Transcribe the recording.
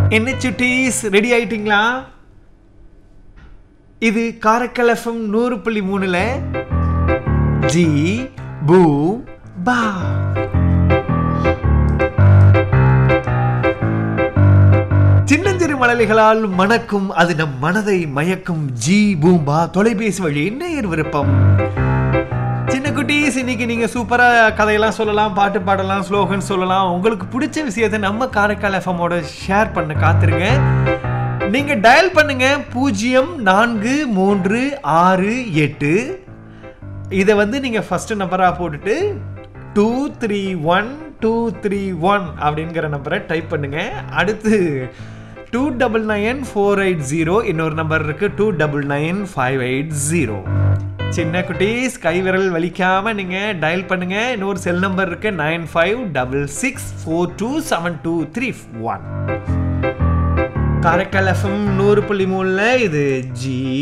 என்ன சுட்டீஸ் ரெடி ஆயிட்டீங்களா இது காரைக்கால் எஃப்எம் நூறு புள்ளி மூணுல ஜி பூ பா சின்னஞ்சிறு மழலைகளால் மணக்கும் அது நம் மனதை மயக்கும் ஜி பூம்பா தொலைபேசி வழி நேர் விருப்பம் சின்ன குட்டீஸ் இன்னைக்கு நீங்க சூப்பரா கதையெல்லாம் சொல்லலாம் பாட்டு பாடலாம் ஸ்லோகன் சொல்லலாம் உங்களுக்கு பிடிச்ச விஷயத்தை நம்ம காரைக்கால் எஃப்எம்மோட ஷேர் பண்ண காத்துருங்க நீங்க டயல் பண்ணுங்க பூஜ்ஜியம் நான்கு மூன்று ஆறு எட்டு இதை வந்து நீங்க ஃபர்ஸ்ட் நம்பரா போட்டுட்டு two three one two three one அப்படிங்கிற நம்பரை டைப் பண்ணுங்க அடுத்து two double nine four eight zero இன்னொரு நம்பர் இருக்கு two double nine five eight zero சின்ன குட்டீஸ் கை விரல் வலிக்காம நீங்க டயல் பண்ணுங்க இன்னொரு செல் நம்பர் இருக்கு nine five double six four two seven two three one Karaikal FM நூறு புள்ளி மூணுல இது ஜி